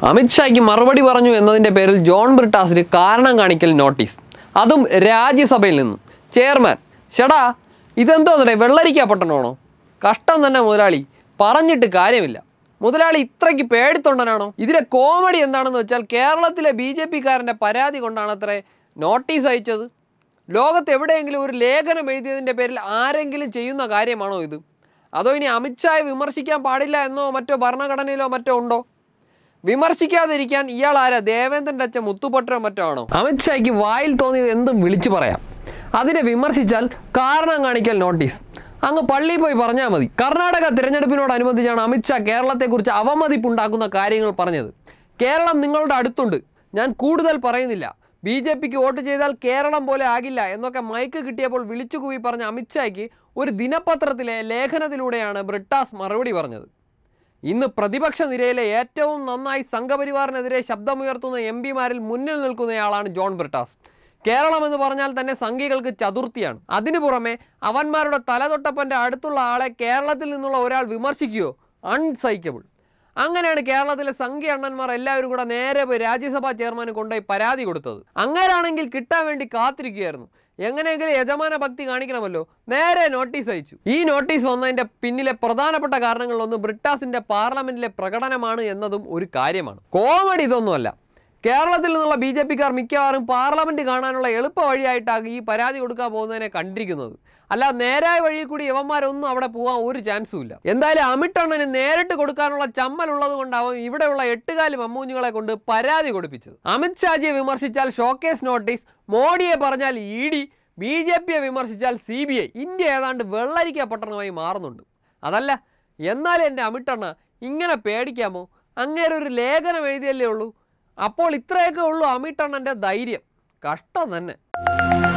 അമിത്ഷായ്ക്ക് മറുപടി പറഞ്ഞു എന്നതിൻ്റെ പേരിൽ ജോൺ ബ്രിട്ടാസിന് കാരണം കാണിക്കൽ നോട്ടീസ് അതും രാജ്യസഭയിൽ നിന്നും ചെയർമാൻ ഷടാ ഇതെന്തോന്നടേ വെള്ളരിക്ക പട്ടണമാണോ കഷ്ടം തന്നെ മുതലാളി പറഞ്ഞിട്ട് കാര്യമില്ല മുതലാളി ഇത്രയ്ക്ക് പേടിത്തൊണ്ടനാണോ ഇതിലെ കോമഡി എന്താണെന്ന് വെച്ചാൽ കേരളത്തിലെ ബി ജെ പിക്കാരൻ്റെ പരാതി കൊണ്ടാണ് അത്രേ നോട്ടീസ് അയച്ചത് ലോകത്ത് എവിടെയെങ്കിലും ഒരു ലേഖനം എഴുതിയതിൻ്റെ പേരിൽ ആരെങ്കിലും ചെയ്യുന്ന കാര്യമാണോ ഇത് അതോ ഇനി അമിത്ഷായെ വിമർശിക്കാൻ പാടില്ല എന്നോ മറ്റോ ഭരണഘടനയിലോ മറ്റോ ഉണ്ടോ വിമർശിക്കാതിരിക്കാൻ ഇയാൾ ആരാ ദേവേന്ദ്രൻ്റെ അച്ഛൻ മുത്തുപൊട്ടരോ മറ്റോ ആണോ അമിത്ഷായ്ക്ക് വായിൽ തോന്നിയത് എന്തും വിളിച്ചു പറയാം അതിനെ വിമർശിച്ചാൽ കാരണം കാണിക്കൽ നോട്ടീസ് അങ്ങ് പള്ളിയിൽ പോയി പറഞ്ഞാൽ മതി കർണാടക തിരഞ്ഞെടുപ്പിനോടനുബന്ധിച്ചാണ് അമിത്ഷാ കേരളത്തെക്കുറിച്ച് അവമതിപ്പുണ്ടാക്കുന്ന കാര്യങ്ങൾ പറഞ്ഞത് കേരളം നിങ്ങളുടെ അടുത്തുണ്ട് ഞാൻ കൂടുതൽ പറയുന്നില്ല ബി ജെ പിക്ക് വോട്ട് ചെയ്താൽ കേരളം പോലെ ആകില്ല എന്നൊക്കെ മൈക്ക് കിട്ടിയപ്പോൾ വിളിച്ചു കൂവി പറഞ്ഞ അമിത്ഷായ്ക്ക് ഒരു ദിനപത്രത്തിലെ ലേഖനത്തിലൂടെയാണ് ബ്രിട്ടാസ് മറുപടി പറഞ്ഞത് ഇന്ന് പ്രതിപക്ഷ നിരയിലെ ഏറ്റവും നന്നായി സംഘപരിവാറിനെതിരെ ശബ്ദമുയർത്തുന്ന എം പിമാരിൽ മുന്നിൽ നിൽക്കുന്നയാളാണ് ജോൺ ബ്രിട്ടാസ് കേരളം എന്ന് പറഞ്ഞാൽ തന്നെ സംഘികൾക്ക് ചതുർത്ഥിയാണ് അതിനു പുറമെ അവന്മാരുടെ തലതൊട്ടപ്പൻ്റെ അടുത്തുള്ള ആളെ കേരളത്തിൽ നിന്നുള്ള ഒരാൾ വിമർശിക്കുകയോ അൺസൈക്കബിൾ അങ്ങനെയാണ് കേരളത്തിലെ സംഘി അണ്ണന്മാർ എല്ലാവരും കൂടെ നേരെ പോയി രാജ്യസഭാ ചെയർമാന് കൊണ്ടുപോയി പരാതി കൊടുത്തത് അങ്ങനെയാണെങ്കിൽ കിട്ടാൻ വേണ്ടി കാത്തിരിക്കുകയായിരുന്നു എങ്ങനെയെങ്കിലും യജമാന ഭക്തി കാണിക്കണമല്ലോ നേരെ നോട്ടീസ് അയച്ചു ഈ നോട്ടീസ് വന്നതിന്റെ പിന്നിലെ പ്രധാനപ്പെട്ട കാരണങ്ങളിലൊന്ന് ബ്രിട്ടാസിന്റെ പാർലമെന്റിലെ പ്രകടനമാണ് എന്നതും ഒരു കാര്യമാണ് കോമഡി ഇതൊന്നുമല്ല കേരളത്തിൽ നിന്നുള്ള ബി ജെ പിക്കാർ മിക്കവാറും പാർലമെന്റ് കാണാനുള്ള എളുപ്പ വഴിയായിട്ടാണ് ഈ പരാതി കൊടുക്കാൻ പോകുന്നതിനെ കണ്ടിരിക്കുന്നത് അല്ല നേരായ വഴിയിൽ കൂടി യവന്മാരൊന്നും അവിടെ പോകാൻ ഒരു ചാൻസും ഇല്ല എന്തായാലും അമിട്ടണ്ണന് നേരിട്ട് കൊടുക്കാനുള്ള ചമ്മലുള്ളത് കൊണ്ടാവും ഇവിടെയുള്ള എട്ടുകാലി മമ്മൂഞ്ഞുങ്ങളെ കൊണ്ട് പരാതി കൊടുപ്പിച്ചത് അമിത് ഷാജിയെ വിമർശിച്ചാൽ ഷോക്കേസ് നോട്ടീസ് മോഡിയെ പറഞ്ഞാൽ ഇ ഡി ബി ജെ പിയെ വിമർശിച്ചാൽ സി ബി ഐ ഇന്ത്യ ഏതാണ്ട് വെള്ളരിക്ക പട്ടണമായി മാറുന്നുണ്ട് അതല്ല എന്നാലും എൻ്റെ അമിട്ടണ്ണ ഇങ്ങനെ പേടിക്കാമോ അങ്ങേരെ ഒരു ലേഖനം എഴുതിയല്ലേ ഉള്ളൂ അപ്പോൾ ഇത്രയൊക്കെ ഉള്ളൂ അമിട്ടണ്ണൻ്റെ ധൈര്യം കഷ്ടം തന്നെ